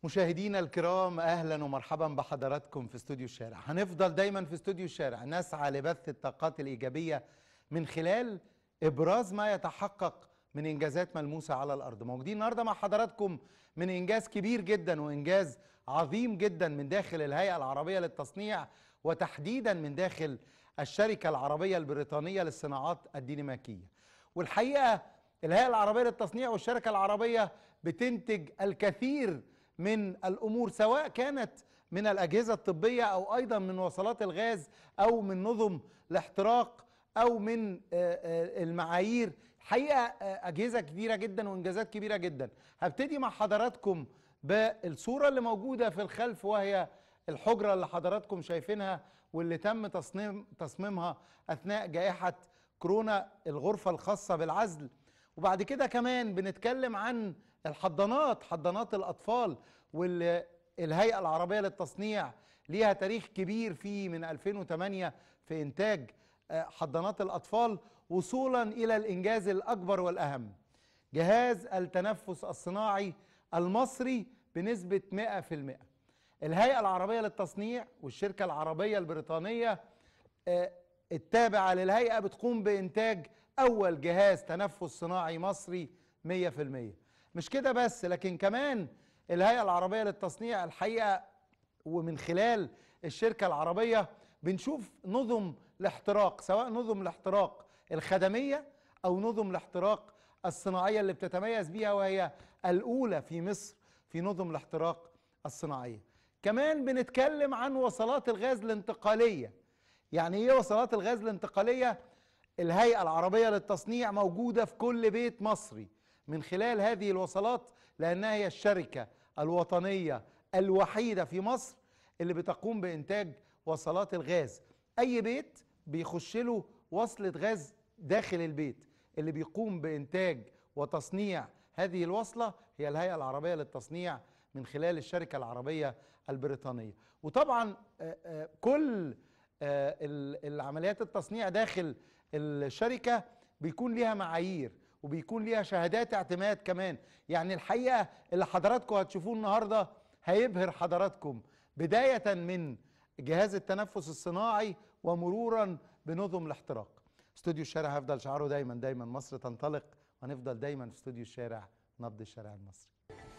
مشاهدينا الكرام اهلا ومرحبا بحضراتكم في استوديو الشارع هنفضل دايما في استوديو الشارع نسعى لبث الطاقات الايجابيه من خلال ابراز ما يتحقق من انجازات ملموسه على الارض موجودين النهارده مع حضراتكم من انجاز كبير جدا وانجاز عظيم جدا من داخل الهيئه العربيه للتصنيع وتحديدا من داخل الشركه العربيه البريطانيه للصناعات الديناميكيه والحقيقه الهيئه العربيه للتصنيع والشركه العربيه بتنتج الكثير من الامور سواء كانت من الاجهزه الطبيه او ايضا من وصلات الغاز او من نظم الاحتراق او من المعايير حقيقه اجهزه كبيره جدا وانجازات كبيره جدا هبتدي مع حضراتكم بالصوره اللي موجوده في الخلف وهي الحجره اللي حضراتكم شايفينها واللي تم تصميم تصميمها اثناء جائحه كورونا الغرفه الخاصه بالعزل وبعد كده كمان بنتكلم عن الحضانات حضانات الاطفال واللي الهيئه العربيه للتصنيع ليها تاريخ كبير فيه من 2008 في انتاج حضانات الاطفال وصولا الى الانجاز الاكبر والاهم جهاز التنفس الصناعي المصري بنسبه 100% الهيئه العربيه للتصنيع والشركه العربيه البريطانيه التابعه للهيئه بتقوم بانتاج اول جهاز تنفس صناعي مصري 100% مش كده بس لكن كمان الهيئه العربيه للتصنيع الحقيقه ومن خلال الشركه العربيه بنشوف نظم الاحتراق سواء نظم الاحتراق الخدميه او نظم الاحتراق الصناعيه اللي بتتميز بيها وهي الاولى في مصر في نظم الاحتراق الصناعيه كمان بنتكلم عن وصلات الغاز الانتقاليه يعني ايه وصلات الغاز الانتقاليه الهيئه العربيه للتصنيع موجوده في كل بيت مصري من خلال هذه الوصلات لانها هي الشركه الوطنيه الوحيده في مصر اللي بتقوم بانتاج وصلات الغاز اي بيت بيخش له وصله غاز داخل البيت اللي بيقوم بانتاج وتصنيع هذه الوصله هي الهيئه العربيه للتصنيع من خلال الشركه العربيه البريطانيه وطبعا كل العمليات التصنيع داخل الشركه بيكون ليها معايير وبيكون ليها شهادات اعتماد كمان يعني الحقيقه اللي حضراتكم هتشوفوه النهارده هيبهر حضراتكم بدايه من جهاز التنفس الصناعي ومرورا بنظم الاحتراق استوديو الشارع هيفضل شعاره دايما دايما مصر تنطلق وهنفضل دايما في استوديو الشارع نبض الشارع المصري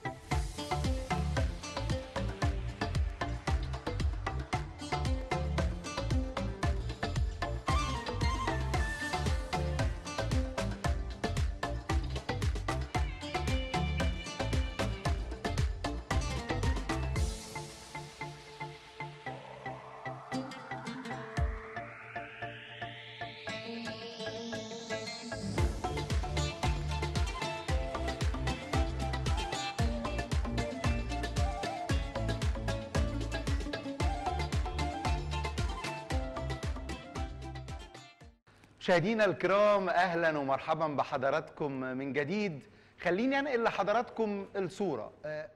مشاهدينا الكرام اهلا ومرحبا بحضراتكم من جديد خليني انقل لحضراتكم الصوره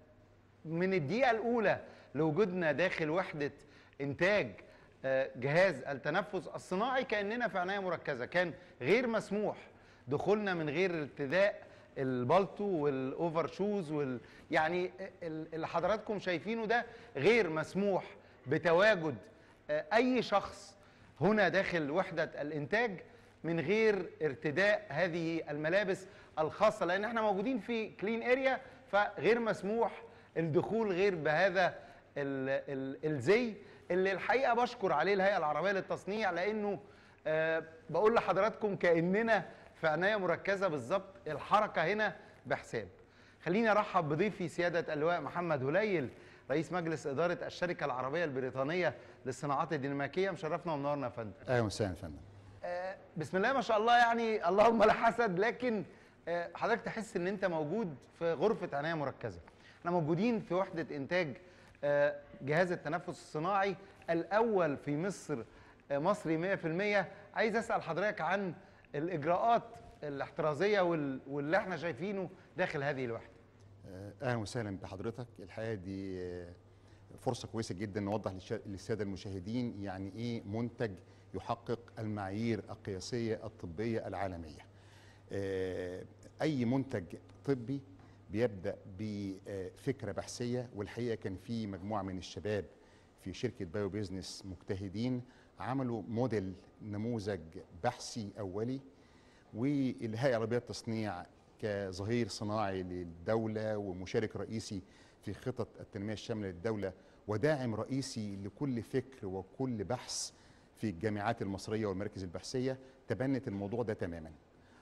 من الدقيقه الاولى لوجودنا داخل وحده انتاج جهاز التنفس الصناعي كاننا في عنايه مركزه كان غير مسموح دخولنا من غير ارتداء البالتو والاوفر شوز وال يعني اللي حضراتكم شايفينه ده غير مسموح بتواجد اي شخص هنا داخل وحده الانتاج من غير ارتداء هذه الملابس الخاصه لان احنا موجودين في كلين اريا فغير مسموح الدخول غير بهذا ال ال الزي اللي الحقيقه بشكر عليه الهيئه العربيه للتصنيع لانه أه بقول لحضراتكم كاننا في عنايه مركزه بالظبط الحركه هنا بحساب خليني ارحب بضيفي سياده اللواء محمد هليل رئيس مجلس اداره الشركه العربيه البريطانيه للصناعات الديناميكيه مشرفنا ومنورنا يا فندم اهلا وسهلا يا فندم آه بسم الله ما شاء الله يعني اللهم لا حسد لكن آه حضرتك تحس ان انت موجود في غرفه عنايه مركزه احنا موجودين في وحده انتاج آه جهاز التنفس الصناعي الاول في مصر مصري 100% عايز اسال حضرتك عن الاجراءات الاحترازيه واللي احنا شايفينه داخل هذه الوحده اهلا وسهلا بحضرتك الحقيقه دي فرصه كويسه جدا نوضح للساده المشاهدين يعني ايه منتج يحقق المعايير القياسيه الطبيه العالميه اي منتج طبي بيبدا بفكره بحثيه والحقيقه كان في مجموعه من الشباب في شركه بايو بيزنس مجتهدين عملوا موديل نموذج بحثي اولي والهيئه العربيه للتصنيع كظهير صناعي للدوله ومشارك رئيسي في خطط التنميه الشامله للدوله وداعم رئيسي لكل فكر وكل بحث في الجامعات المصريه والمراكز البحثيه تبنت الموضوع ده تماما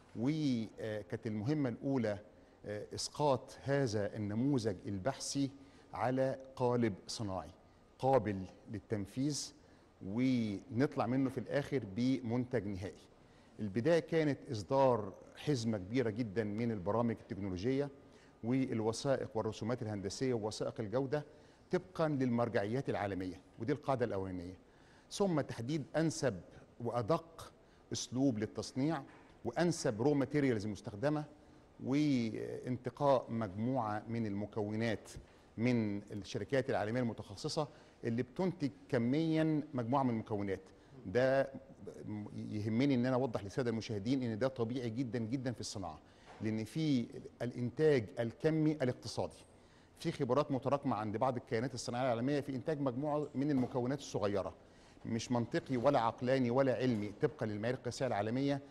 وكانت المهمه الاولى آه، اسقاط هذا النموذج البحثي على قالب صناعي قابل للتنفيذ ونطلع منه في الاخر بمنتج نهائي البدايه كانت اصدار حزمه كبيره جدا من البرامج التكنولوجيه والوثائق والرسومات الهندسيه ووثائق الجوده طبقا للمرجعيات العالميه ودي القاعده الاولانيه ثم تحديد انسب وادق اسلوب للتصنيع وانسب رو ماتيريالز مستخدمه وانتقاء مجموعه من المكونات من الشركات العالميه المتخصصه اللي بتنتج كميا مجموعه من المكونات ده يهمني ان انا اوضح للساده المشاهدين ان ده طبيعي جدا جدا في الصناعه لان في الانتاج الكمي الاقتصادي في خبرات متراكمه عند بعض الكيانات الصناعيه العالميه في انتاج مجموعه من المكونات الصغيره مش منطقي ولا عقلاني ولا علمي طبقا للمعايير القياسيه العالميه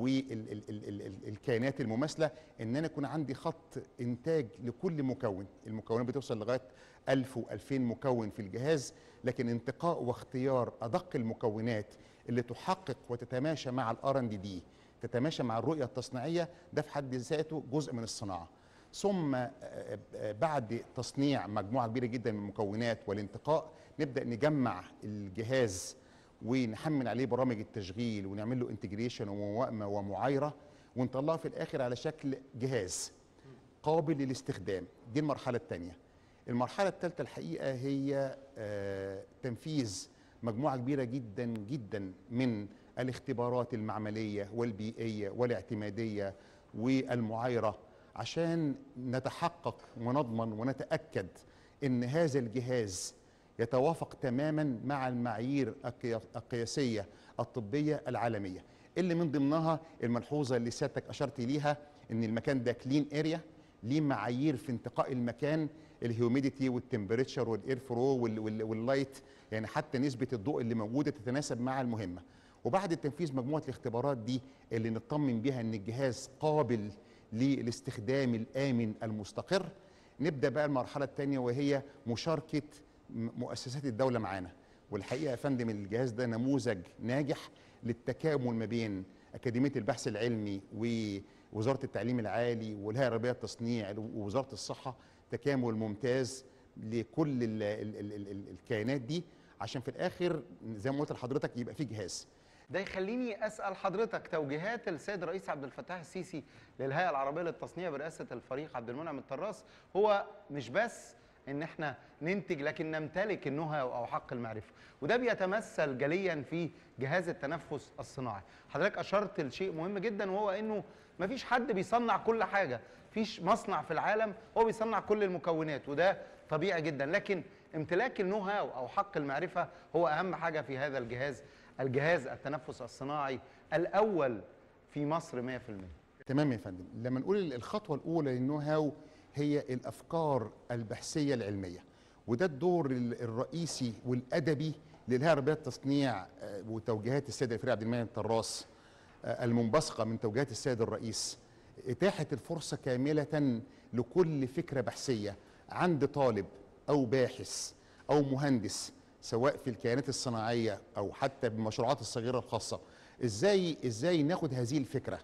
والكيانات المماثله ان انا يكون عندي خط انتاج لكل مكون المكونات بتوصل لغايه 1000 و2000 مكون في الجهاز لكن انتقاء واختيار ادق المكونات اللي تحقق وتتماشى مع الار ان دي تتماشى مع الرؤيه التصنيعيه ده في حد ذاته جزء من الصناعه ثم آه، آه، بعد تصنيع مجموعه كبيره جدا من المكونات والانتقاء نبدا نجمع الجهاز ونحمل عليه برامج التشغيل ونعمل له انتجريشن وموائمه ومعايره ونطلعه في الاخر على شكل جهاز قابل للاستخدام دي المرحله الثانيه المرحله الثالثه الحقيقه هي آه، تنفيذ مجموعه كبيره جدا جدا من الاختبارات المعمليه والبيئيه والاعتماديه والمعايره عشان نتحقق ونضمن ونتاكد ان هذا الجهاز يتوافق تماما مع المعايير القيا- القياسيه الطبيه العالميه اللي من ضمنها الملحوظه اللي سيادتك اشرت ليها ان المكان ده كلين اريا ليه معايير في انتقاء المكان الهيوميديتي والتمبريتشر والاير فلو وال- وال- واللايت يعني حتى نسبه الضوء اللي موجوده تتناسب مع المهمه وبعد تنفيذ مجموعه الاختبارات دي اللي نطمن بيها ان الجهاز قابل للاستخدام الامن المستقر نبدا بقى المرحله الثانيه وهي مشاركه م- مؤسسات الدوله معانا والحقيقه يا فندم الجهاز ده نموذج ناجح للتكامل ما بين اكاديميه البحث العلمي ووزاره التعليم العالي والهيئه العربيه للتصنيع ووزاره الصحه تكامل ممتاز لكل ال ال ال ال ال الكيانات دي عشان في الاخر زي ما قلت لحضرتك يبقى في جهاز ده يخليني اسال حضرتك توجيهات السيد الرئيس عبد الفتاح السيسي للهيئه العربيه للتصنيع برئاسه الفريق عبد المنعم الطراس هو مش بس ان احنا ننتج لكن نمتلك النهى او حق المعرفه وده بيتمثل جليا في جهاز التنفس الصناعي حضرتك اشرت لشيء مهم جدا وهو انه مفيش حد بيصنع كل حاجه مفيش مصنع في العالم هو بيصنع كل المكونات وده طبيعي جدا لكن امتلاك النو هاو او حق المعرفه هو اهم حاجه في هذا الجهاز الجهاز التنفس الصناعي الاول في مصر 100% تمام يا فندم لما نقول الخطوه الاولى للنو هاو هي الافكار البحثيه العلميه وده الدور ال- الرئيسي والادبي للهيئه العربيه للتصنيع آه، وتوجيهات السيد الفريق عبد المنعم الطراس آه، المنبثقه من توجيهات السيد الرئيس اتاحه الفرصه كامله لكل فكره بحثيه عند طالب او باحث او مهندس سواء في الكيانات الصناعيه او حتى بالمشروعات الصغيره الخاصه ازاي ازاي ناخد هذه الفكره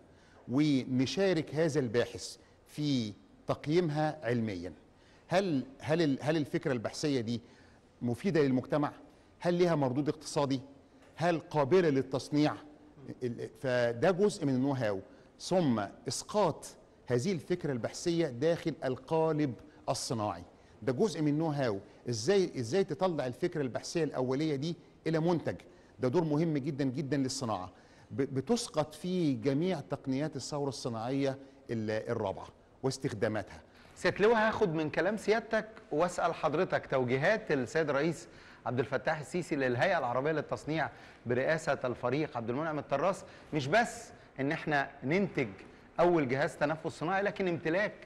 ونشارك هذا الباحث في تقييمها علميا هل هل ال- هل الفكره البحثيه دي مفيده للمجتمع هل لها مردود اقتصادي هل قابله للتصنيع ال- فده جزء من النو هاو ثم اسقاط هذه الفكره البحثيه داخل القالب الصناعي ده جزء من النو هاو ازاي ازاي تطلع الفكره البحثيه الاوليه دي الى منتج ده دور مهم جدا جدا للصناعه ب- بتسقط فيه جميع تقنيات الثوره الصناعيه ال- الرابعه واستخداماتها سيادة لواء هاخد من كلام سيادتك واسال حضرتك توجيهات السيد الرئيس عبد الفتاح السيسي للهيئه العربيه للتصنيع برئاسه الفريق عبد المنعم الطراس مش بس ان احنا ننتج اول جهاز تنفس صناعي لكن امتلاك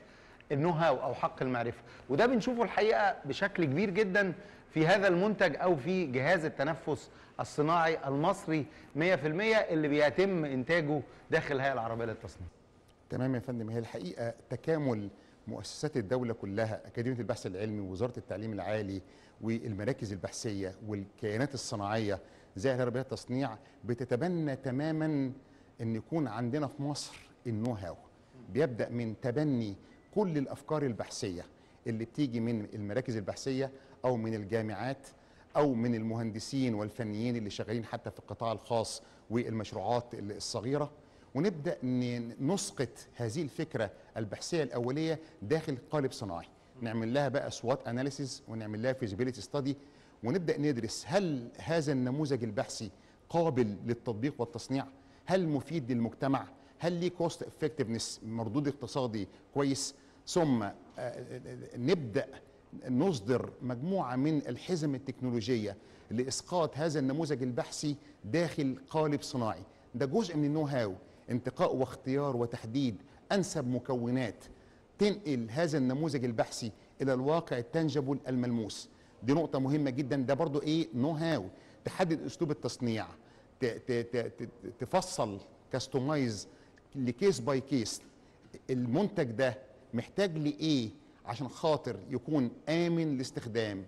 النو هاو او حق المعرفه وده بنشوفه الحقيقه بشكل كبير جدا في هذا المنتج او في جهاز التنفس الصناعي المصري 100% اللي بيتم انتاجه داخل الهيئه العربيه للتصنيع تمام يا فندم هي الحقيقه تكامل مؤسسات الدوله كلها اكاديميه البحث العلمي ووزاره التعليم العالي والمراكز البحثيه والكيانات الصناعيه زي الهيئه العربيه للتصنيع بتتبنى تماما ان يكون عندنا في مصر النو هاو بيبدا من تبني كل الافكار البحثيه اللي بتيجي من المراكز البحثيه او من الجامعات او من المهندسين والفنيين اللي شغالين حتى في القطاع الخاص والمشروعات الصغيره ونبدا ن- نسقط هذه الفكره البحثيه الاوليه داخل قالب صناعي نعمل لها بقى سوات اناليسيز ونعمل لها فيزيبيليتي ستادي ونبدا ندرس هل هذا النموذج البحثي قابل للتطبيق والتصنيع هل مفيد للمجتمع هل ليه كوست افكتفنس مردود اقتصادي كويس ثم آه، آه، نبدا نصدر مجموعه من الحزم التكنولوجيه لاسقاط هذا النموذج البحثي داخل قالب صناعي ده جزء من النو هاو انتقاء واختيار وتحديد انسب مكونات تنقل هذا النموذج البحثي الى الواقع التنجبل الملموس دي نقطة مهمة جدا ده برضو ايه نو هاو تحدد اسلوب التصنيع ت- ت- ت- ت- تفصل كاستومايز لكيس باي كيس المنتج ده محتاج لايه عشان خاطر يكون امن الاستخدام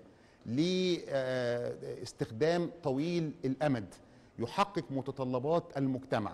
لاستخدام طويل الامد يحقق متطلبات المجتمع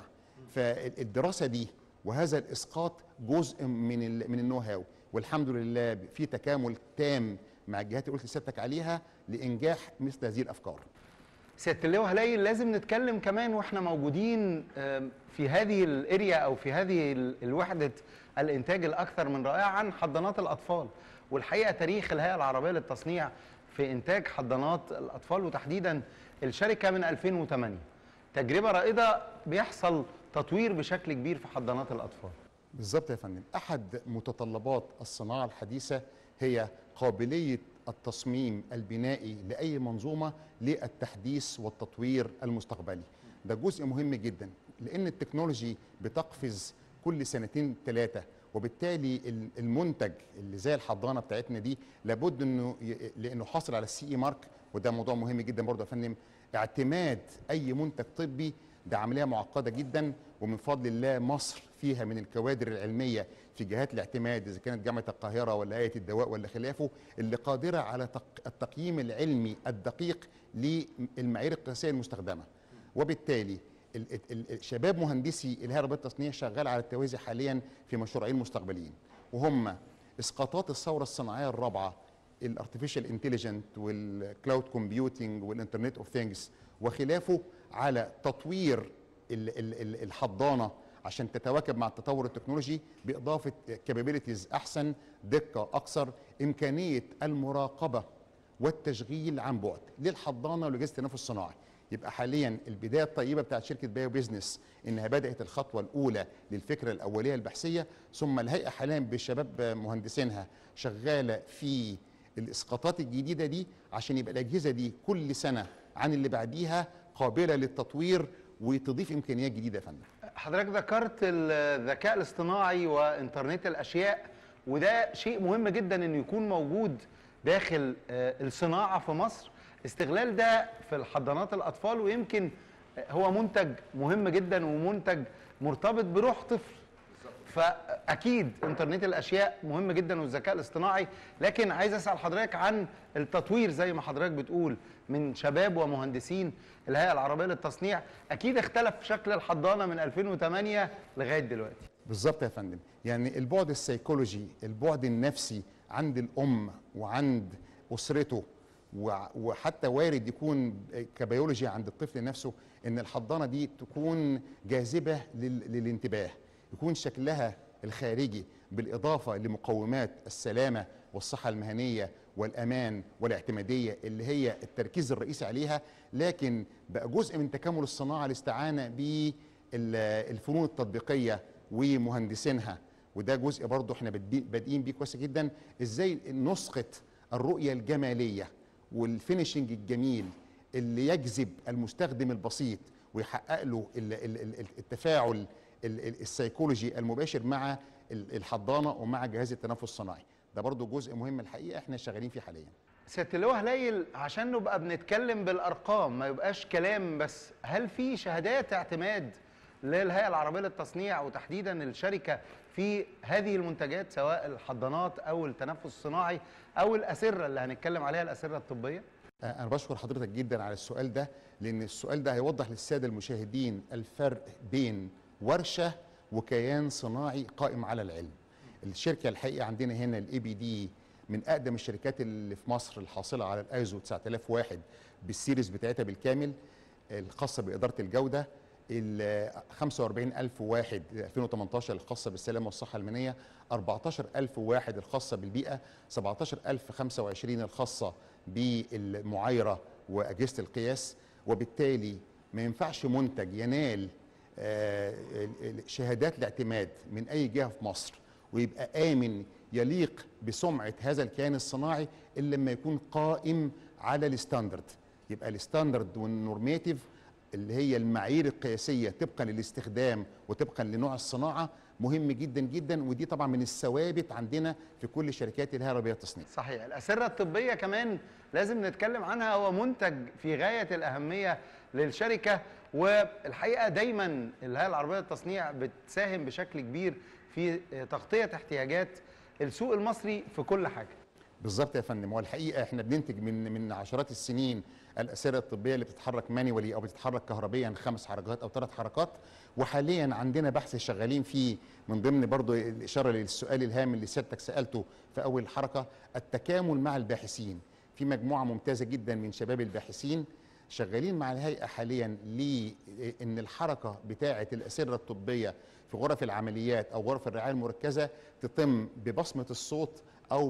فالدراسه دي وهذا الاسقاط جزء من ال من النو هاو والحمد لله في تكامل تام مع الجهات اللي قلت لسيادتك عليها لانجاح مثل هذه الافكار سياده اللواء هليل لازم نتكلم كمان واحنا موجودين آم، في هذه الاريا او في هذه ال- الوحده الانتاج الاكثر من رائعه عن حضانات الاطفال والحقيقه تاريخ الهيئه العربيه للتصنيع في انتاج حضانات الاطفال وتحديدا الشركه من 2008 تجربه رائده بيحصل تطوير بشكل كبير في حضانات الاطفال بالظبط يا فندم احد متطلبات الصناعه الحديثه هي قابليه التصميم البنائي لاي منظومه للتحديث والتطوير المستقبلي ده جزء مهم جدا لان التكنولوجي بتقفز كل سنتين ثلاثه وبالتالي ال- المنتج اللي زي الحضانه بتاعتنا دي لابد انه ي- لانه حاصل على السي اي مارك وده موضوع مهم جدا برضه يا فندم اعتماد اي منتج طبي ده عمليه معقده جدا ومن فضل الله مصر فيها من الكوادر العلميه في جهات الاعتماد اذا كانت جامعه القاهره ولا هيئه الدواء ولا خلافه اللي قادره على تق- التقييم العلمي الدقيق للمعايير القياسيه المستخدمه وبالتالي ال- ال- ال- شباب مهندسي الهيئه العربيه للتصنيع شغال على التوازي حاليا في مشروعين مستقبليين وهم اسقاطات الثوره الصناعيه الرابعه الارتفيشال انتليجنت والكلاود كومبيوتنج والانترنت اوف ثينجز وخلافه على تطوير ال- ال- ال- الحضانه عشان تتواكب مع التطور التكنولوجي باضافه كابابيلتيز احسن دقه اكثر امكانيه المراقبه والتشغيل عن بعد للحضانه ولجهاز التنفس الصناعي يبقى حاليا البدايه الطيبه بتاعت شركه بايو بيزنس انها بدات الخطوه الاولى للفكره الاوليه البحثيه ثم الهيئه حاليا بشباب مهندسينها شغاله في الاسقاطات الجديده دي عشان يبقى الاجهزه دي كل سنه عن اللي بعديها قابله للتطوير وتضيف امكانيات جديده يا فندم حضرتك ذكرت الذكاء الاصطناعي وانترنت الاشياء وده شيء مهم جدا انه يكون موجود داخل آه، الصناعه في مصر استغلال ده في الحضانات الاطفال ويمكن هو منتج مهم جدا ومنتج مرتبط بروح طفل فاكيد انترنت الاشياء مهم جدا والذكاء الاصطناعي لكن عايز اسال حضرتك عن التطوير زي ما حضرتك بتقول من شباب ومهندسين الهيئه العربيه للتصنيع اكيد اختلف شكل الحضانه من 2008 لغايه دلوقتي بالظبط يا فندم يعني البعد السيكولوجي البعد النفسي عند الام وعند اسرته وع- وحتى وارد يكون كبيولوجي عند الطفل نفسه ان الحضانه دي تكون جاذبه لل- للانتباه يكون شكلها الخارجي بالاضافه لمقومات السلامه والصحه المهنيه والامان والاعتماديه اللي هي التركيز الرئيسي عليها لكن بقى جزء من تكامل الصناعه الاستعانه بالفنون التطبيقيه ومهندسينها وده جزء برضه احنا بادي- بادئين بيه كويس جدا ازاي نسقط الرؤيه الجماليه والفينشنج الجميل اللي يجذب المستخدم البسيط ويحقق له ال- ال- ال- التفاعل ال- ال- السيكولوجي المباشر مع ال- ال- الحضانه ومع جهاز التنفس الصناعي ده برضو جزء مهم الحقيقه احنا شغالين فيه حاليا سياده اللواء هليل عشان نبقى بنتكلم بالارقام ما يبقاش كلام بس هل في شهادات اعتماد للهيئه العربيه للتصنيع وتحديدا الشركه في هذه المنتجات سواء الحضانات او التنفس الصناعي او الاسره اللي هنتكلم عليها الاسره الطبيه آه، أنا بشكر حضرتك جدا على السؤال ده لأن السؤال ده هيوضح للسادة المشاهدين الفرق بين ورشة وكيان صناعي قائم على العلم. الشركة الحقيقة عندنا هنا الاي بي دي من أقدم الشركات اللي في مصر الحاصلة على الايزو 9001 بالسيريز بتاعتها بالكامل الخاصة بإدارة الجودة ال 45000 واحد 2018 الخاصة بالسلامة والصحة المنية 14000 واحد الخاصة بالبيئة 17025 الخاصة بالمعايرة وأجهزة القياس وبالتالي ما ينفعش منتج ينال آه، ال- ال- شهادات الاعتماد من أي جهة في مصر ويبقى آمن يليق بسمعة هذا الكيان الصناعي إلا لما يكون قائم على الستاندرد يبقى الستاندرد والنورماتيف اللي هي المعايير القياسيه طبقا للاستخدام وطبقا لنوع الصناعه مهم جدا جدا ودي طبعا من الثوابت عندنا في كل شركات الهيئه العربيه للتصنيع صحيح الأسرة الطبية كمان لازم نتكلم عنها هو منتج في غاية الأهمية للشركة والحقيقة دايما الهيئة العربية للتصنيع بتساهم بشكل كبير في تغطية احتياجات السوق المصري في كل حاجة بالظبط يا فندم هو الحقيقه احنا بننتج من من عشرات السنين الاسره الطبيه اللي بتتحرك مانيولي او بتتحرك كهربيا خمس حركات او ثلاث حركات وحاليا عندنا بحث شغالين فيه من ضمن برضو الاشاره للسؤال الهام اللي سيادتك سالته في اول الحركه التكامل مع الباحثين في مجموعه ممتازه جدا من شباب الباحثين شغالين مع الهيئه حاليا لان الحركه بتاعه الاسره الطبيه في غرف العمليات او غرف الرعايه المركزه تتم ببصمه الصوت او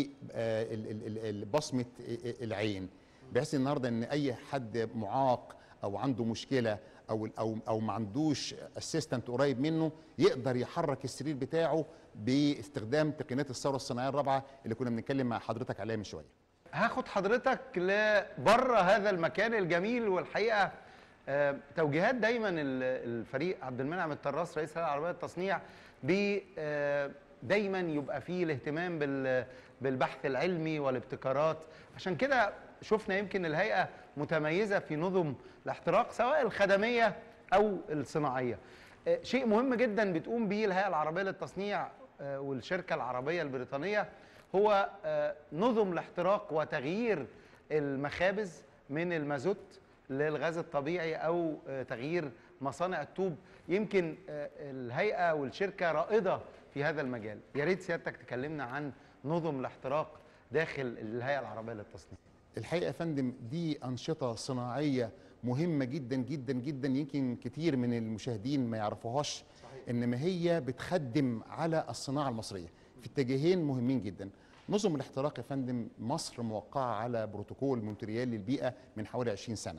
ببصمه العين بحيث النهارده ان اي حد معاق او عنده مشكله او او او ما عندوش اسيستنت قريب منه يقدر يحرك السرير بتاعه باستخدام تقنيات الثوره الصناعيه الرابعه اللي كنا بنتكلم مع حضرتك عليها من شويه هاخد حضرتك لبره هذا المكان الجميل والحقيقه آه، توجيهات دايما ال- الفريق عبد المنعم الطراس رئيس الهيئه العربيه للتصنيع ب آه، دايما يبقى فيه الاهتمام بال- بالبحث العلمي والابتكارات عشان كده شفنا يمكن الهيئه متميزه في نظم الاحتراق سواء الخدميه او الصناعيه آه، شيء مهم جدا بتقوم به الهيئه العربيه للتصنيع آه، والشركه العربيه البريطانيه هو آه، نظم الاحتراق وتغيير المخابز من المازوت للغاز الطبيعي او آه، تغيير مصانع الطوب يمكن آه، الهيئه والشركه رائده في هذا المجال يا ريت سيادتك تكلمنا عن نظم الاحتراق داخل الهيئه العربيه للتصنيع الحقيقه يا فندم دي انشطه صناعيه مهمه جدا جدا جدا يمكن كتير من المشاهدين ما يعرفوهاش انما هي بتخدم على الصناعه المصريه في اتجاهين مهمين جدا نظم الاحتراق يا فندم مصر موقعه على بروتوكول مونتريال للبيئه من حوالي 20 سنه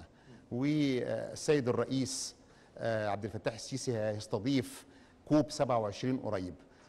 والسيد الرئيس آه، عبد الفتاح السيسي هيستضيف كوب 27 قريب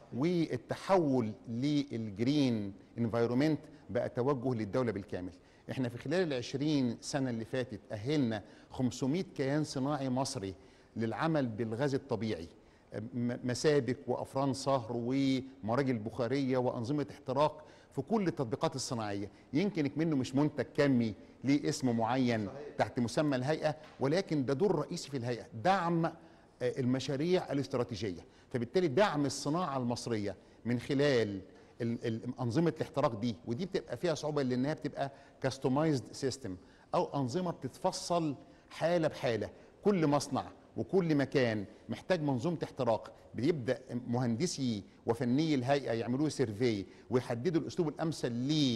والتحول للجرين انفايرومنت بقى توجه للدوله بالكامل احنا في خلال ال 20 سنه اللي فاتت اهلنا 500 كيان صناعي مصري للعمل بالغاز الطبيعي م- مسابك وافران صهر ومراجل بخاريه وانظمه احتراق في كل التطبيقات الصناعيه يمكن منه مش منتج كمي ليه اسم معين تحت مسمى الهيئه ولكن ده دور رئيسي في الهيئه دعم آه، المشاريع الاستراتيجيه فبالتالي دعم الصناعه المصريه من خلال ال- ال- انظمه الاحتراق دي ودي بتبقى فيها صعوبه لانها بتبقى كاستمايزد سيستم او انظمه بتتفصل حاله بحاله كل مصنع وكل مكان محتاج منظومه احتراق بيبدا مهندسي وفني الهيئه يعملوا سيرفي ويحددوا الاسلوب الامثل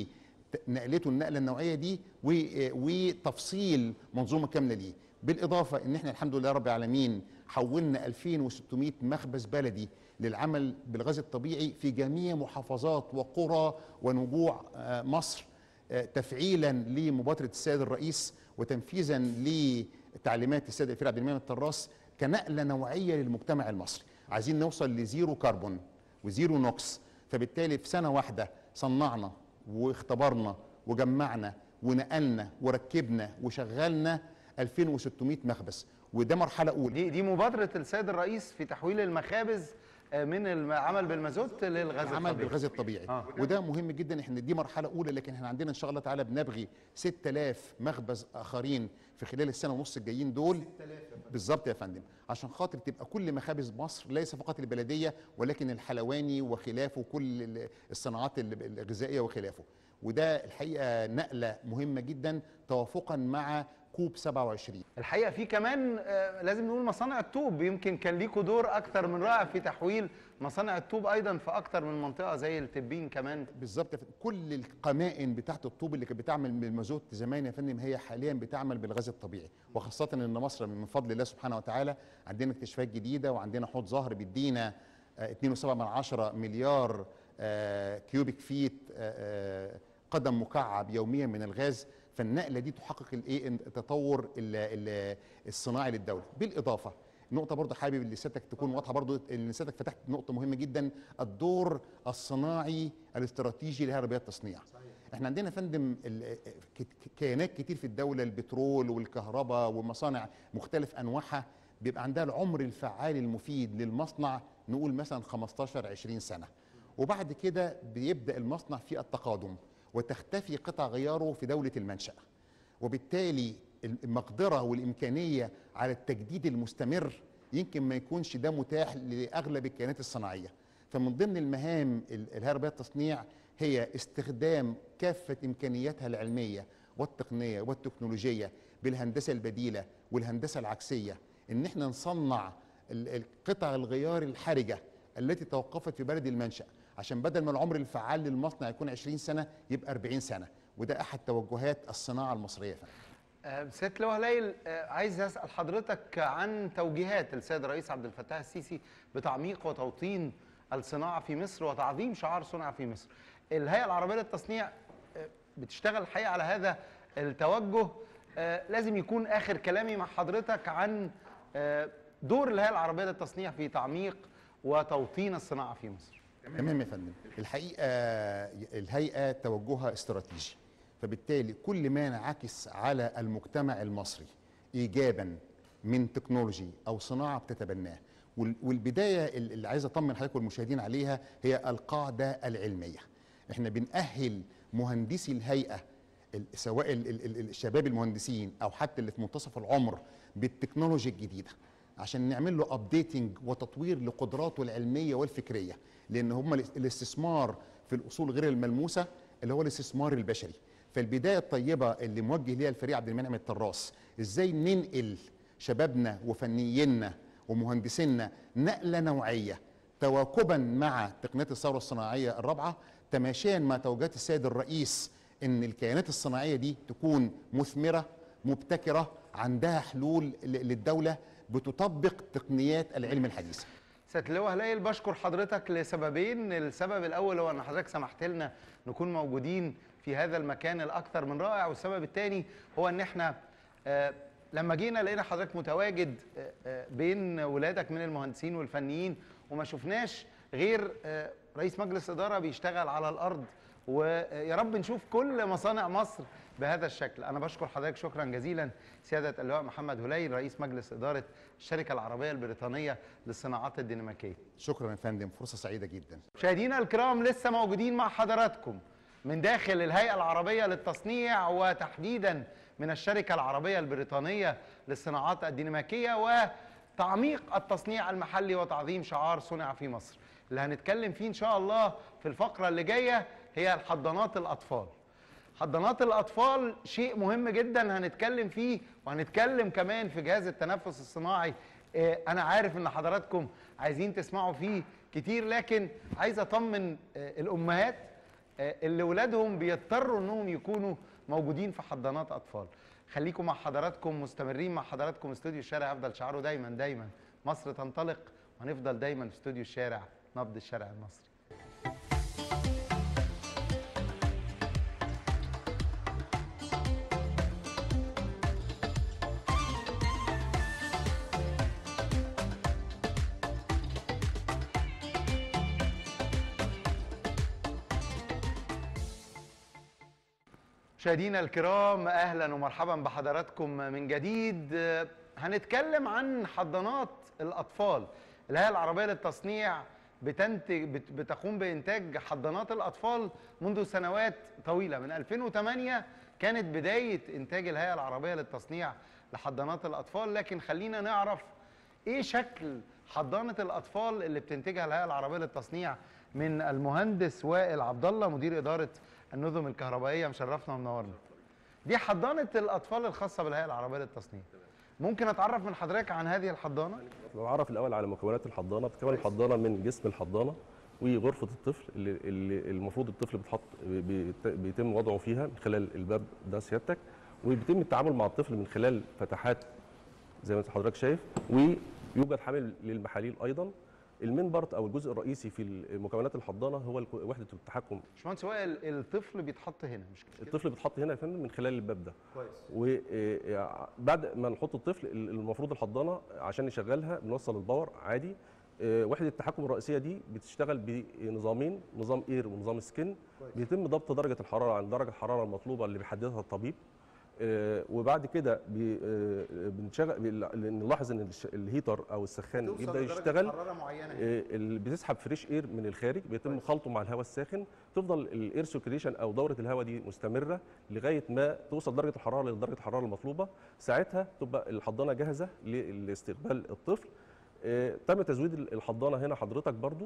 لنقلته النقله النوعيه دي و- وتفصيل منظومه كامله ليه بالاضافه ان احنا الحمد لله رب العالمين حولنا 2600 مخبز بلدي للعمل بالغاز الطبيعي في جميع محافظات وقرى ونجوع آه، مصر آه، تفعيلا لمبادره السيد الرئيس وتنفيذا لتعليمات السيد الفريق عبد المنعم الطراس كنقله نوعيه للمجتمع المصري عايزين نوصل لزيرو كربون وزيرو نوكس فبالتالي في سنه واحده صنعنا واختبرنا وجمعنا ونقلنا وركبنا وشغلنا 2600 مخبز وده مرحله اولى دي دي مبادره السيد الرئيس في تحويل المخابز آه، من العمل بالمازوت للغاز العمل الطبيعي بالغاز الطبيعي آه. وده مهم جدا احنا دي مرحله اولى لكن احنا عندنا ان شاء الله تعالى بنبغي 6000 مخبز اخرين في خلال السنه ونص الجايين دول بالظبط يا فندم عشان خاطر تبقى كل مخابز مصر ليس فقط البلديه ولكن الحلواني وخلافه كل ال- الصناعات ال- الغذائيه وخلافه وده الحقيقه نقله مهمه جدا توافقا مع كوب 27 الحقيقه في كمان آه، لازم نقول مصانع الطوب يمكن كان ليكوا دور اكتر من رائع في تحويل مصانع الطوب ايضا في اكتر من منطقه زي التبين كمان بالظبط يا فندم. كل القمائن بتاعت الطوب اللي كانت بتعمل بالمازوت زمان يا فندم هي حاليا بتعمل بالغاز الطبيعي وخاصه ان مصر من فضل الله سبحانه وتعالى عندنا اكتشافات جديده وعندنا حوض زهر بيدينا آه، 2.7 من عشرة مليار آه، كيوبيك فيت آه، آه، قدم مكعب يوميا من الغاز فالنقله دي تحقق الايه التطور ال- ال- الصناعي للدوله بالاضافه نقطة برضه حابب اللي سيادتك تكون واضحة برضه ان سيادتك فتحت نقطة مهمة جدا الدور الصناعي الاستراتيجي لهربية التصنيع. احنا عندنا يا فندم ال- ك- ك- كيانات كتير في الدولة البترول والكهرباء ومصانع مختلف انواعها بيبقى عندها العمر الفعال المفيد للمصنع نقول مثلا 15 20 سنة. وبعد كده بيبدأ المصنع في التقادم وتختفي قطع غياره في دولة المنشأ. وبالتالي المقدرة والإمكانية على التجديد المستمر يمكن ما يكونش ده متاح لأغلب الكيانات الصناعية فمن ضمن المهام ال- الهربية التصنيع هي استخدام كافة إمكانياتها العلمية والتقنية والتكنولوجية بالهندسة البديلة والهندسة العكسية إن احنا نصنع ال- القطع الغيار الحرجة التي توقفت في بلد المنشأ عشان بدل ما العمر الفعال للمصنع يكون 20 سنة يبقى 40 سنة وده أحد توجهات الصناعة المصرية فعلا. آه، سيادة اللواء هليل آه، عايز اسال حضرتك عن توجيهات السيد الرئيس عبد الفتاح السيسي بتعميق وتوطين الصناعه في مصر وتعظيم شعار صنع في مصر. الهيئه العربيه للتصنيع آه، بتشتغل الحقيقه على هذا التوجه آه، لازم يكون اخر كلامي مع حضرتك عن آه، دور الهيئه العربيه للتصنيع في تعميق وتوطين الصناعه في مصر. تمام يا فندم الحقيقه الهيئه توجهها استراتيجي فبالتالي كل ما ينعكس على المجتمع المصري ايجابا من تكنولوجي او صناعه بتتبناه وال- والبدايه اللي عايز اطمن حضرتك والمشاهدين عليها هي القاعده العلميه احنا بنأهل مهندسي الهيئه ال- سواء ال- ال- ال- الشباب المهندسين او حتى اللي في منتصف العمر بالتكنولوجيا الجديده عشان نعمل له ابديتنج وتطوير لقدراته العلميه والفكريه لان هم الاس- الاستثمار في الاصول غير الملموسه اللي هو الاستثمار البشري فالبدايه الطيبه اللي موجه ليها الفريق عبد المنعم الطراس ازاي ننقل شبابنا وفنيينا ومهندسينا نقله نوعيه تواكبا مع تقنيات الثوره الصناعيه الرابعه تماشيا مع توجيهات السيد الرئيس ان الكيانات الصناعيه دي تكون مثمره مبتكره عندها حلول ل- للدوله بتطبق تقنيات العلم الحديثه سيادة اللواء هليل بشكر حضرتك لسببين السبب الأول هو أن حضرتك سمحت لنا نكون موجودين في هذا المكان الأكثر من رائع والسبب الثاني هو أن احنا آه، لما جينا لقينا حضرتك متواجد آه، آه، بين ولادك من المهندسين والفنيين وما شفناش غير آه، رئيس مجلس إدارة بيشتغل على الأرض ويا رب نشوف كل مصانع مصر بهذا الشكل انا بشكر حضرتك شكرا جزيلا سياده اللواء محمد هليل رئيس مجلس اداره الشركه العربيه البريطانيه للصناعات الديناميكيه شكرا يا فندم فرصه سعيده جدا مشاهدينا الكرام لسه موجودين مع حضراتكم من داخل الهيئه العربيه للتصنيع وتحديدا من الشركه العربيه البريطانيه للصناعات الديناميكيه وتعميق التصنيع المحلي وتعظيم شعار صنع في مصر اللي هنتكلم فيه ان شاء الله في الفقره اللي جايه هي الحضانات الاطفال حضانات الاطفال شيء مهم جدا هنتكلم فيه وهنتكلم كمان في جهاز التنفس الصناعي آه، انا عارف ان حضراتكم عايزين تسمعوا فيه كتير لكن عايز اطمن آه، الامهات آه، اللي ولادهم بيضطروا انهم يكونوا موجودين في حضانات اطفال خليكم مع حضراتكم مستمرين مع حضراتكم استوديو الشارع يفضل شعاره دايما دايما مصر تنطلق وهنفضل دايما في استوديو الشارع نبض الشارع المصري مشاهدينا الكرام اهلا ومرحبا بحضراتكم من جديد آه، هنتكلم عن حضانات الاطفال الهيئه العربيه للتصنيع بتنتج بت- بتقوم بانتاج حضانات الاطفال منذ سنوات طويله من 2008 كانت بدايه انتاج الهيئه العربيه للتصنيع لحضانات الاطفال لكن خلينا نعرف ايه شكل حضانه الاطفال اللي بتنتجها الهيئه العربيه للتصنيع من المهندس وائل عبد الله مدير اداره النظم الكهربائيه مشرفنا ومنورنا دي حضانه الاطفال الخاصه بالهيئه العربيه للتصنيع ممكن اتعرف من حضرتك عن هذه الحضانه نعرف الاول على مكونات الحضانه بتتكون الحضانه من جسم الحضانه وغرفه الطفل اللي, اللي المفروض الطفل بيتحط بيت- بيتم وضعه فيها من خلال الباب ده سيادتك وبيتم التعامل مع الطفل من خلال فتحات زي ما حضرتك شايف ويوجد حامل للمحاليل ايضا المين بارت او الجزء الرئيسي في مكونات الحضانه هو الك- وحده التحكم باشمهندس وائل الطفل بيتحط هنا مش كده الطفل بيتحط هنا يا فندم من خلال الباب ده كويس وبعد ما نحط الطفل المفروض الحضانه عشان نشغلها بنوصل الباور عادي آه، وحده التحكم الرئيسيه دي بتشتغل بنظامين نظام اير ونظام سكن كويس. بيتم ضبط درجه الحراره عن درجه الحراره المطلوبه اللي بيحددها الطبيب آه، وبعد كده بي- آه، بنشغل بي- نلاحظ ان الش- الهيتر او السخان توصل يبدا لدرجة يشتغل حراره معينه هنا. آه، اللي بتسحب فريش اير من الخارج بيتم خلطه مع الهواء الساخن تفضل الاير سيركيليشن او دوره الهواء دي مستمره لغايه ما توصل درجه الحراره لدرجه الحراره المطلوبه ساعتها تبقى الحضانه جاهزه لاستقبال الطفل آه، تم تزويد الحضانه هنا حضرتك برضو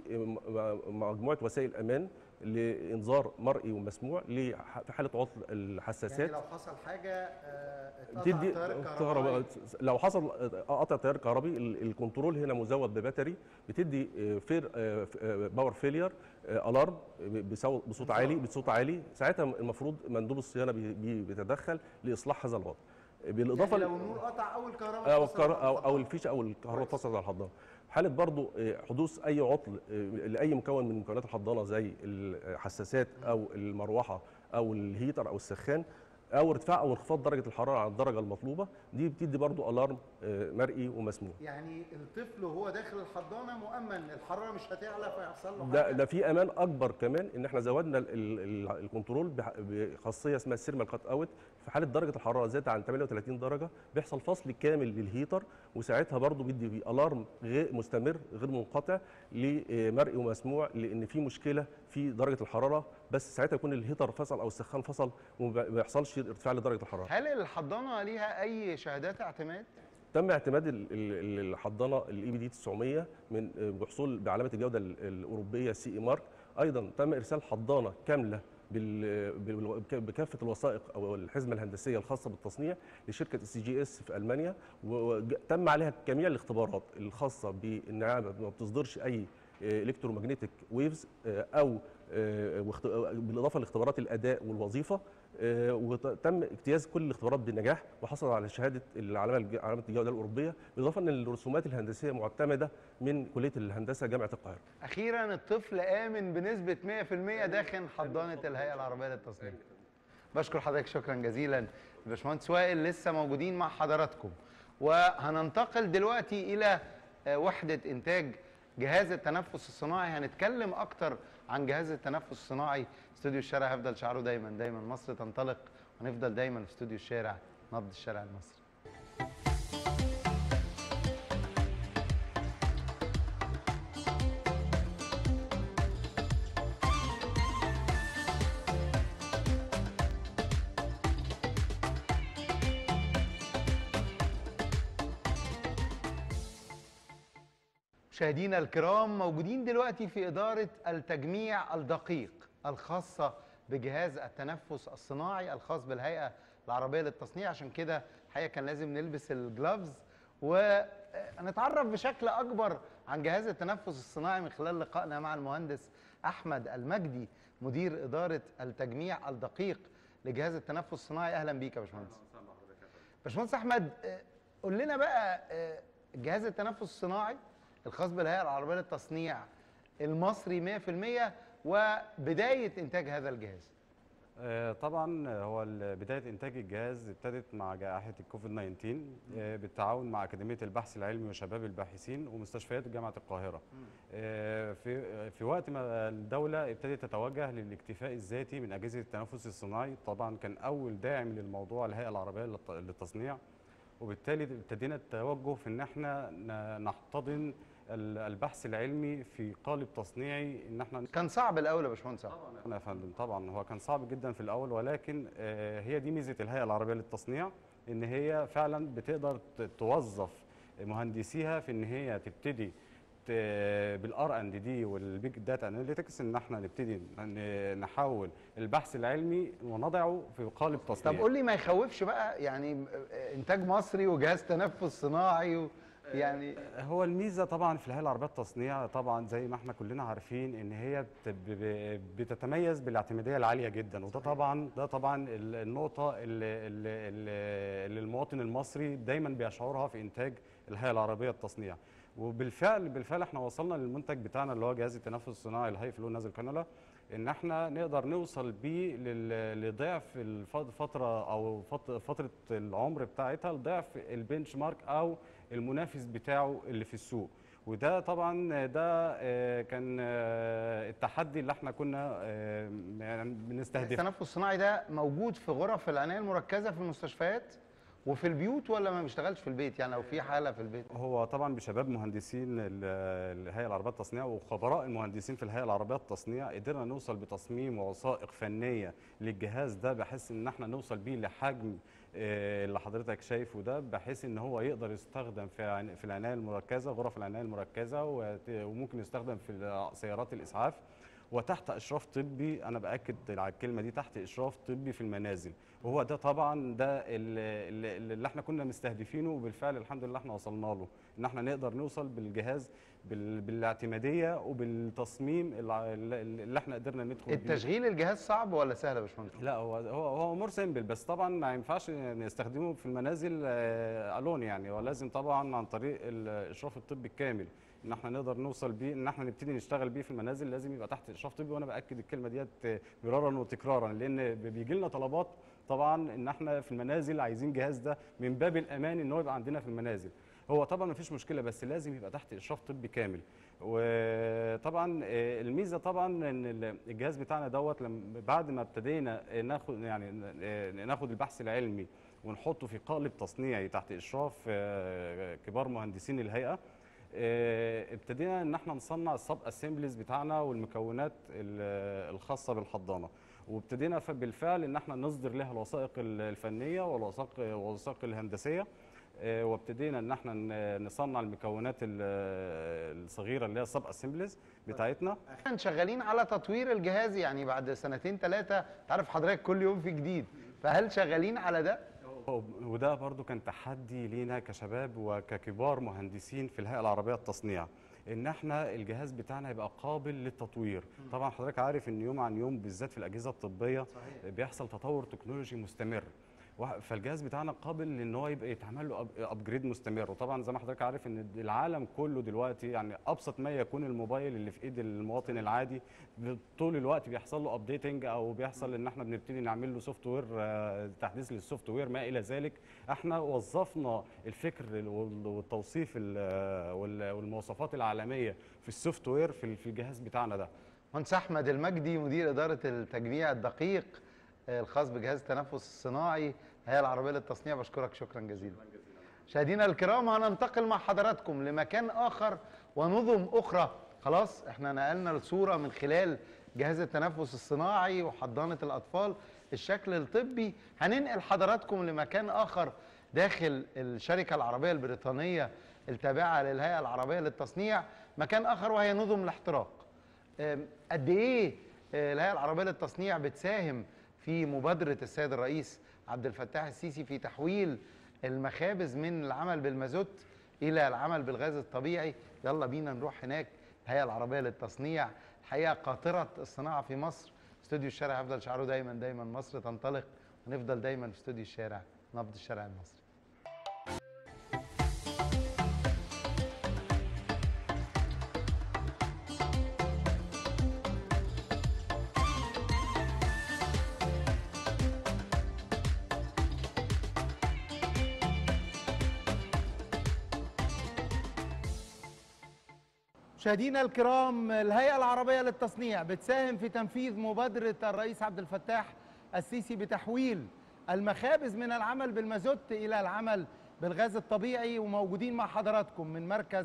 بمجموعه وسائل امان لانذار مرئي ومسموع لح- في حاله عطل الحساسات يعني لو حصل حاجه آه، اتقطع بتدي التيار كهرباء الكهربائي لو حصل قطع تيار كهربي ال- الكنترول هنا مزود بباتري بتدي آه، فير آه، ف- آه، باور فيلير آه، الارم بصوت بصوت عالي بصوت عالي ساعتها المفروض مندوب الصيانه بي- بي- بيتدخل لاصلاح هذا الوضع بالاضافه يعني ل- لو النور قطع او الكهرباء او اتفصل الكهر- عن او او الحضانة. الفيشه او الكهرباء كويس. اتفصلت على الحضانه حاله برضو آه، حدوث اي عطل آه، لاي مكون من مكونات الحضانه زي الحساسات او المروحه او الهيتر او السخان او ارتفاع او انخفاض درجه الحراره عن الدرجه المطلوبه دي بتدي برضو الارم آه، مرئي ومسموع يعني الطفل وهو داخل الحضانه مؤمن الحراره مش هتعلى فيحصل له ده حاجه ده في امان اكبر كمان ان احنا زودنا ال- ال- الكنترول بح- بخاصيه اسمها السيرمال كات اوت في حاله درجه الحراره زادت عن 38 درجه بيحصل فصل كامل للهيتر وساعتها برضو بيدي بي الارم غير مستمر غير منقطع لمرئي ومسموع لان في مشكله في درجه الحراره بس ساعتها يكون الهيتر فصل او السخان فصل وما بيحصلش ارتفاع لدرجه الحراره هل الحضانه ليها اي شهادات اعتماد تم اعتماد ال- ال- الحضانه الاي بي دي 900 من بحصول بعلامه الجوده ال- الاوروبيه سي اي مارك ايضا تم ارسال حضانه كامله بال- بال- بكافه الوثائق او الحزمه الهندسيه الخاصه بالتصنيع لشركه السي جي اس في المانيا وتم عليها جميع الاختبارات الخاصه بانها ما بتصدرش اي الكترومagnetic ويفز او آه، واخت- بالاضافه لاختبارات الاداء والوظيفه آه، وتم اجتياز كل الاختبارات بنجاح وحصل على شهاده العلامه الج- علامه الجوده الاوروبيه بالاضافه ان الرسومات الهندسيه معتمده من كليه الهندسه جامعه القاهره اخيرا الطفل امن بنسبه 100% داخل حضانه الهيئه العربيه للتصنيع بشكر حضرتك شكرا جزيلا الباشمهندس وائل لسه موجودين مع حضراتكم وهننتقل دلوقتي الى آه، وحده انتاج جهاز التنفس الصناعي هنتكلم اكتر عن جهاز التنفس الصناعي استوديو الشارع هيفضل شعاره دايما دايما مصر تنطلق ونفضل دايما في استوديو الشارع نبض الشارع المصري مشاهدينا الكرام موجودين دلوقتي في إدارة التجميع الدقيق الخاصة بجهاز التنفس الصناعي الخاص بالهيئة العربية للتصنيع عشان كده الحقيقة كان لازم نلبس الجلافز ونتعرف بشكل أكبر عن جهاز التنفس الصناعي من خلال لقائنا مع المهندس أحمد المجدي مدير إدارة التجميع الدقيق لجهاز التنفس الصناعي أهلا بيك يا باشمهندس باشمهندس احمد آه، قول لنا بقى آه، جهاز التنفس الصناعي الخاص بالهيئه العربيه للتصنيع المصري 100% وبدايه انتاج هذا الجهاز آه، طبعا هو ال- بدايه انتاج الجهاز ابتدت مع جائحه الكوفيد 19 آه، بالتعاون مع اكاديميه البحث العلمي وشباب الباحثين ومستشفيات جامعه القاهره آه، في في وقت ما الدوله ابتدت تتوجه للاكتفاء الذاتي من اجهزه التنفس الصناعي طبعا كان اول داعم للموضوع الهيئه العربيه للت- للتصنيع وبالتالي ابتدينا التوجه في ان احنا ن- نحتضن ال- البحث العلمي في قالب تصنيعي ان احنا كان صعب الاول يا باشمهندس أحمد. طبعا يا فندم طبعا هو كان صعب جدا في الاول ولكن آه، هي دي ميزه الهيئه العربيه للتصنيع ان هي فعلا بتقدر ت- توظف مهندسيها في ان هي تبتدي بالار اند دي والبيج داتا اناليتكس ان احنا نبتدي ن- نحول البحث العلمي ونضعه في قالب تصنيع طب قول لي ما يخوفش بقى يعني انتاج مصري وجهاز تنفس صناعي و يعني هو الميزه طبعا في الهيئه العربيه للتصنيع طبعا زي ما احنا كلنا عارفين ان هي بت- ب- بتتميز بالاعتماديه العاليه جدا وده طبعا ده طبعا ال- النقطه اللي, اللي, اللي اللي المواطن المصري دايما بيشعرها في انتاج الهيئه العربيه للتصنيع وبالفعل بالفعل احنا وصلنا للمنتج بتاعنا اللي هو جهاز التنفس الصناعي الهاي فلو نازل كانولا ان احنا نقدر نوصل بيه لل- لضعف الفتره او فت- فتره العمر بتاعتها لضعف البنش مارك او المنافس بتاعه اللي في السوق وده طبعا ده آه، كان آه، التحدي اللي احنا كنا آه، يعني بنستهدفه التنفس الصناعي ده موجود في غرف العنايه المركزه في المستشفيات وفي البيوت ولا ما بيشتغلش في البيت يعني لو في حاله في البيت هو طبعا بشباب مهندسين ال- الهيئه العربيه للتصنيع وخبراء المهندسين في الهيئه العربيه للتصنيع قدرنا نوصل بتصميم ووثائق فنيه للجهاز ده بحيث ان احنا نوصل بيه لحجم آه، اللي حضرتك شايفه ده بحيث ان هو يقدر يستخدم في عن- في العنايه المركزه غرف العنايه المركزه وت- وممكن يستخدم في سيارات الاسعاف وتحت اشراف طبي انا باكد على الكلمه دي تحت اشراف طبي في المنازل وهو ده طبعا ده اللي, اللي احنا كنا مستهدفينه وبالفعل الحمد لله احنا وصلنا له ان احنا نقدر نوصل بالجهاز بال- بالاعتماديه وبالتصميم اللي, اللي احنا قدرنا ندخل بيه التشغيل الجهاز صعب ولا سهل يا باشمهندس لا هو هو هو امور سيمبل بس طبعا ما ينفعش نستخدمه في المنازل آه، الون يعني ولازم طبعا عن طريق الاشراف الطبي الكامل ان احنا نقدر نوصل بيه ان احنا نبتدي نشتغل بيه في المنازل لازم يبقى تحت اشراف طبي وانا باكد الكلمه ديت مرارا وتكرارا لان بيجي لنا طلبات طبعا ان احنا في المنازل عايزين جهاز ده من باب الامان ان هو يبقى عندنا في المنازل هو طبعا ما فيش مشكله بس لازم يبقى تحت اشراف طبي كامل وطبعا آه، الميزه طبعا ان ال- الجهاز بتاعنا دوت لما بعد ما ابتدينا ناخد يعني آه، ناخد البحث العلمي ونحطه في قالب تصنيعي تحت اشراف آه، كبار مهندسين الهيئه آه، ابتدينا ان احنا نصنع السب اسمبليز بتاعنا والمكونات ال- الخاصه بالحضانه وابتدينا ف- بالفعل ان احنا نصدر لها الوثائق ال- الفنيه والوثائق والوثائق الهندسيه آه، وابتدينا ان احنا ن- نصنع المكونات ال- الصغيره اللي هي السب اسمبليز بتاعتنا احنا شغالين على تطوير الجهاز يعني بعد سنتين ثلاثه تعرف حضرتك كل يوم في جديد فهل شغالين على ده وده برضو كان تحدي لينا كشباب وككبار مهندسين في الهيئه العربيه للتصنيع ان احنا الجهاز بتاعنا يبقى قابل للتطوير طبعا حضرتك عارف ان يوم عن يوم بالذات في الاجهزه الطبيه بيحصل تطور تكنولوجي مستمر وح- فالجهاز بتاعنا قابل ان هو يبقى يتعمل له ابجريد مستمر وطبعا زي ما حضرتك عارف ان العالم كله دلوقتي يعني ابسط ما يكون الموبايل اللي في ايد المواطن العادي ب- طول الوقت بيحصل له ابديتنج او بيحصل ان احنا بنبتدي نعمل له سوفت وير تحديث للسوفت وير ما الى ذلك احنا وظفنا الفكر وال- والتوصيف ال- وال- والمواصفات العالميه في السوفت وير في ال- في الجهاز بتاعنا ده مهندس احمد المجدي مدير اداره التجميع الدقيق آه، الخاص بجهاز التنفس الصناعي الهيئه العربيه للتصنيع بشكرك شكرا جزيلا مشاهدينا الكرام هننتقل مع حضراتكم لمكان اخر ونظم اخرى خلاص احنا نقلنا الصوره من خلال جهاز التنفس الصناعي وحضانه الاطفال الشكل الطبي هننقل حضراتكم لمكان اخر داخل الشركه العربيه البريطانيه التابعه للهيئه العربيه للتصنيع مكان اخر وهي نظم الاحتراق أم، قد ايه آه، الهيئه العربيه للتصنيع بتساهم في مبادره السيد الرئيس عبد الفتاح السيسي في تحويل المخابز من العمل بالمازوت الى العمل بالغاز الطبيعي يلا بينا نروح هناك الهيئه العربيه للتصنيع الحقيقه قاطره الصناعه في مصر استوديو الشارع هيفضل شعاره دايما دايما مصر تنطلق ونفضل دايما في استوديو الشارع نبض الشارع المصري مشاهدينا الكرام الهيئة العربية للتصنيع بتساهم في تنفيذ مبادرة الرئيس عبد الفتاح السيسي بتحويل المخابز من العمل بالمازوت إلى العمل بالغاز الطبيعي وموجودين مع حضراتكم من مركز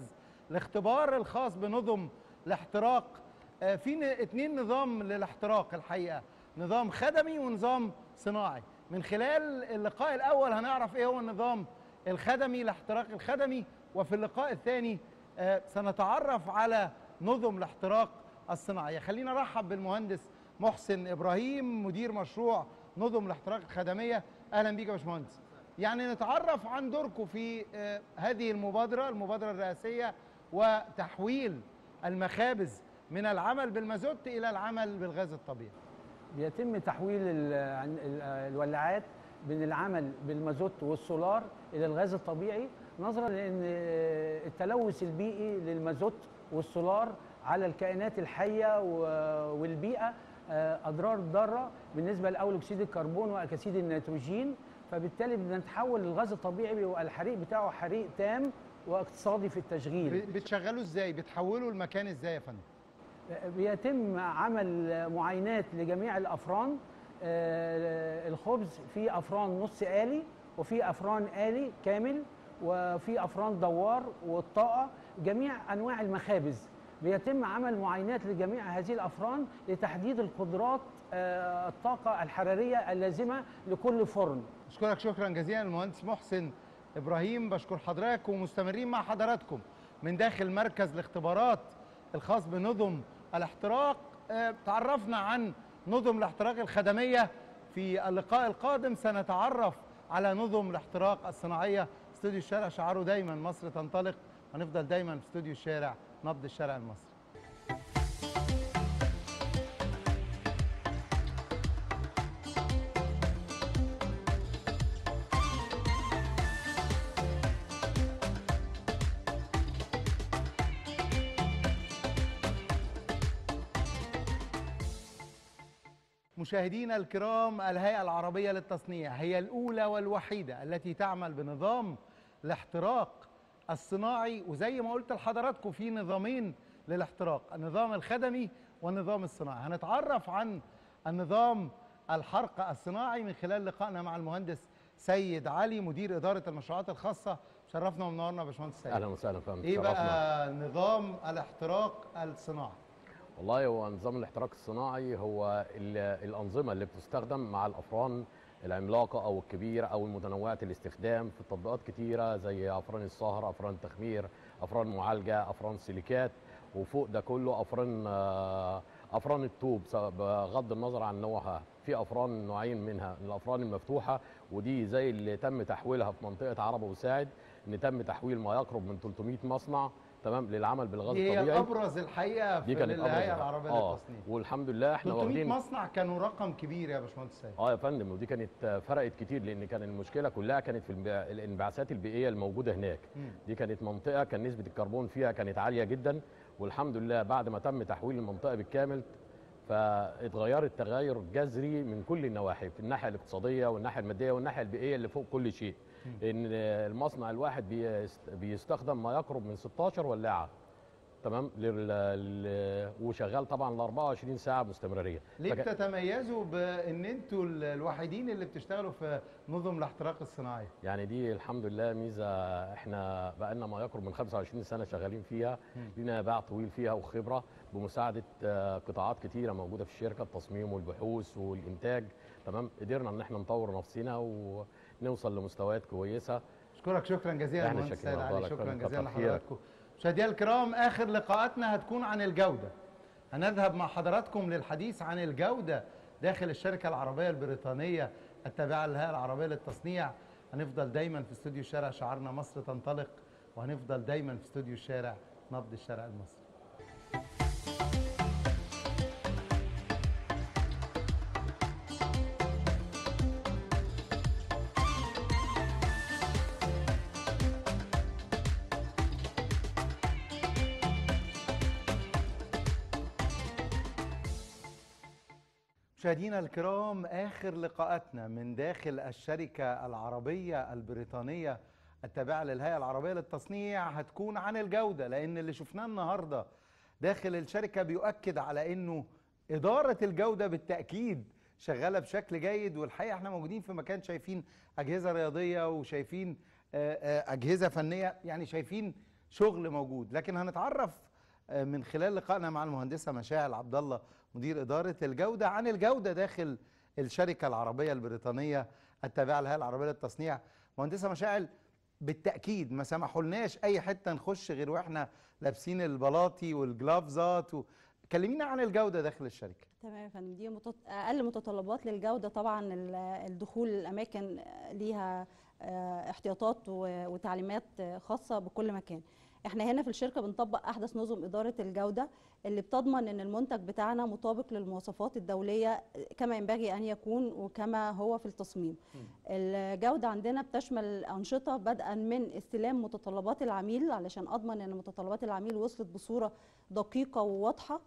الاختبار الخاص بنظم الاحتراق آه، في ن- اتنين نظام للاحتراق الحقيقه نظام خدمي ونظام صناعي من خلال اللقاء الاول هنعرف ايه هو النظام الخدمي الاحتراق الخدمي وفي اللقاء الثاني آه، سنتعرف على نظم الاحتراق الصناعيه خلينا نرحب بالمهندس محسن ابراهيم مدير مشروع نظم الاحتراق الخدميه اهلا بيك يا باشمهندس يعني نتعرف عن دوركم في آه، هذه المبادره المبادره الرئاسيه وتحويل المخابز من العمل بالمازوت الى العمل بالغاز الطبيعي بيتم تحويل ال- عن- ال- الولاعات من العمل بالمازوت والسولار الى الغاز الطبيعي نظرا لان التلوث البيئي للمازوت والسولار على الكائنات الحيه و- والبيئه آه، اضرار ضاره بالنسبه لاول اكسيد الكربون واكاسيد النيتروجين فبالتالي بدنا نتحول للغاز الطبيعي بيبقى الحريق بتاعه حريق تام واقتصادي في التشغيل ب- بتشغلوا ازاي بتحولوا المكان ازاي يا فندم بيتم عمل معاينات لجميع الافران آه، الخبز في افران نص آلي وفي افران آلي كامل وفي افران دوار والطاقه جميع انواع المخابز بيتم عمل معاينات لجميع هذه الافران لتحديد القدرات آه، الطاقه الحراريه اللازمه لكل فرن اشكرك شكرا جزيلا المهندس محسن ابراهيم بشكر حضرتك ومستمرين مع حضراتكم من داخل مركز الاختبارات الخاص بنظم الاحتراق آه، تعرفنا عن نظم الاحتراق الخدميه في اللقاء القادم سنتعرف على نظم الاحتراق الصناعيه استوديو الشارع شعاره دايما مصر تنطلق هنفضل دايما في استوديو الشارع نبض الشارع المصري مشاهدينا الكرام الهيئة العربية للتصنيع هي الأولى والوحيدة التي تعمل بنظام الاحتراق الصناعي وزي ما قلت لحضراتكم في نظامين للاحتراق النظام الخدمي والنظام الصناعي هنتعرف عن النظام الحرق الصناعي من خلال لقائنا مع المهندس سيد علي مدير إدارة المشروعات الخاصة شرفنا ومنورنا يا باشمهندس سيد اهلا وسهلا فندم ايه شرفنا. بقى نظام الاحتراق الصناعي والله هو نظام الاحتراق الصناعي هو ال- الانظمه اللي بتستخدم مع الافران العملاقه او الكبيره او المتنوعه الاستخدام في تطبيقات كتيره زي افران الصهر افران التخمير افران معالجه افران سيليكات وفوق ده كله افران آه، افران الطوب س- بغض النظر عن نوعها في افران نوعين منها الافران المفتوحه ودي زي اللي تم تحويلها في منطقه عرب وساعد ان تم تحويل ما يقرب من 300 مصنع تمام للعمل بالغاز دي هي الطبيعي ابرز الحقيقه في دي كانت الهيئه أبرزها. العربيه اه للتصنيع والحمد لله احنا 300 واخدين مصنع كانوا رقم كبير يا باشمهندس سيد اه يا فندم ودي كانت فرقت كتير لان كان المشكله كلها كانت في الانبع- الانبعاثات البيئيه الموجوده هناك مم. دي كانت منطقه كان نسبه الكربون فيها كانت عاليه جدا والحمد لله بعد ما تم تحويل المنطقه بالكامل فاتغيرت تغير جذري من كل النواحي في الناحيه الاقتصاديه والناحيه الماديه والناحيه البيئيه اللي فوق كل شيء ان المصنع الواحد بيست- بيستخدم ما يقرب من 16 ولاعه تمام لل... لل... وشغال طبعا ل 24 ساعه باستمراريه ليه فكان- بتتميزوا بان انتوا ال- الوحيدين اللي بتشتغلوا في نظم الاحتراق الصناعي يعني دي الحمد لله ميزه احنا بقالنا ما يقرب من 25 سنه شغالين فيها لنا باع طويل فيها وخبره بمساعده آه، قطاعات كتيره موجوده في الشركه التصميم والبحوث والانتاج تمام قدرنا ان احنا نطور نفسنا ونوصل لمستويات كويسه اشكرك شكرا جزيلا احنا مهندس شاكرين سيد علي لحضرتك، شكرا فندم. جزيلا كتر خيرك. لحضراتكم مشاهدينا الكرام اخر لقاءاتنا هتكون عن الجوده هنذهب مع حضراتكم للحديث عن الجوده داخل الشركه العربيه البريطانيه التابعه للهيئه العربيه للتصنيع هنفضل دايما في استوديو الشارع شعارنا مصر تنطلق وهنفضل دايما في استوديو الشارع نبض الشارع المصري مشاهدينا الكرام اخر لقاءاتنا من داخل الشركه العربيه البريطانيه التابعه للهيئه العربيه للتصنيع هتكون عن الجوده لان اللي شفناه النهارده داخل الشركه بيؤكد على انه اداره الجوده بالتاكيد شغاله بشكل جيد والحقيقه احنا موجودين في مكان شايفين اجهزه رياضيه وشايفين آه، آه، اجهزه فنيه يعني شايفين شغل موجود لكن هنتعرف آه، من خلال لقائنا مع المهندسه مشاعل عبد الله مدير اداره الجوده عن الجوده داخل الشركه العربيه البريطانيه التابعه للهيئه العربيه للتصنيع مهندسه مشاعل بالتاكيد ما سمحولناش اي حته نخش غير واحنا لابسين البلاطي والجلافزات و... كلمينا عن الجوده داخل الشركه تمام يا فندم دي متط... اقل متطلبات للجوده طبعا ال- الدخول الاماكن ليها آه، احتياطات و- وتعليمات آه، خاصه بكل مكان احنا هنا في الشركه بنطبق احدث نظم اداره الجوده اللي بتضمن ان المنتج بتاعنا مطابق للمواصفات الدوليه كما ينبغي ان يكون وكما هو في التصميم الجوده عندنا بتشمل انشطه بدءا من استلام متطلبات العميل علشان اضمن ان متطلبات العميل وصلت بصوره دقيقه وواضحه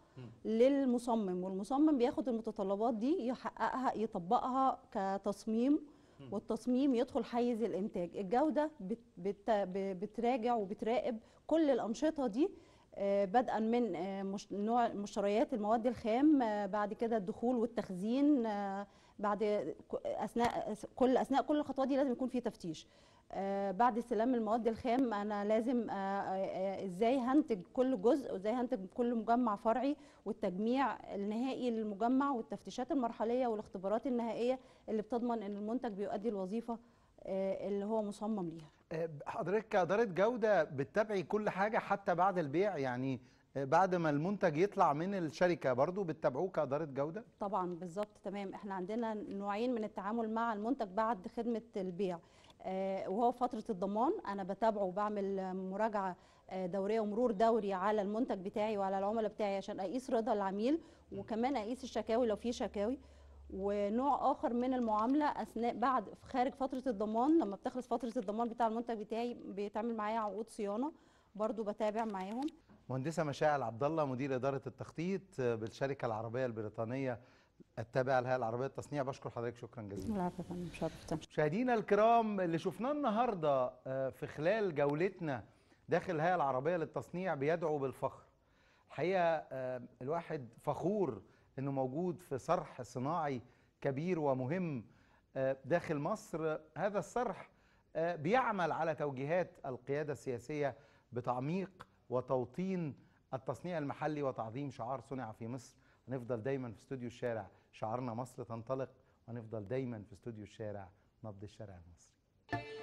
للمصمم والمصمم بياخد المتطلبات دي يحققها يطبقها كتصميم والتصميم يدخل حيز الانتاج الجوده بت بت ب- بتراجع وبتراقب كل الانشطه دي آه، بدءا من آه، مش نوع مشتريات المواد الخام آه، بعد كده الدخول والتخزين آه، بعد ك- اثناء كل اثناء كل الخطوات دي لازم يكون في تفتيش آه، بعد استلام المواد الخام انا لازم آه، آه، آه، ازاي هنتج كل جزء وازاي هنتج كل مجمع فرعي والتجميع النهائي للمجمع والتفتيشات المرحليه والاختبارات النهائيه اللي بتضمن ان المنتج بيؤدي الوظيفه آه، اللي هو مصمم ليها آه، حضرتك كإدارة جودة بتتابعي كل حاجة حتى بعد البيع يعني آه، بعد ما المنتج يطلع من الشركة برضو بتتابعوه كإدارة جودة؟ طبعا بالظبط تمام احنا عندنا نوعين من التعامل مع المنتج بعد خدمه البيع آه، وهو فتره الضمان انا بتابعه وبعمل آه، مراجعه آه، دوريه ومرور دوري على المنتج بتاعي وعلى العملاء بتاعي عشان اقيس رضا العميل وكمان اقيس الشكاوي لو في شكاوي ونوع اخر من المعامله اثناء بعد خارج فتره الضمان لما بتخلص فتره الضمان بتاع المنتج بتاعي بيتعمل معايا عقود صيانه برضو بتابع معاهم مهندسة مشاعل عبد الله مدير إدارة التخطيط آه، بالشركة العربية البريطانية التابعة للهيئة العربية للتصنيع بشكر حضرتك شكرا جزيلا العفو يا فندم شرفت مشاهدينا الكرام اللي شفناه النهارده آه، في خلال جولتنا داخل الهيئه العربيه للتصنيع بيدعو بالفخر. الحقيقه آه، الواحد فخور انه موجود في صرح صناعي كبير ومهم آه، داخل مصر هذا الصرح آه، بيعمل على توجيهات القياده السياسيه بتعميق وتوطين التصنيع المحلي وتعظيم شعار صنع في مصر هنفضل دايما في استوديو الشارع شعارنا مصر تنطلق ونفضل دايما في استوديو الشارع نبض الشارع المصري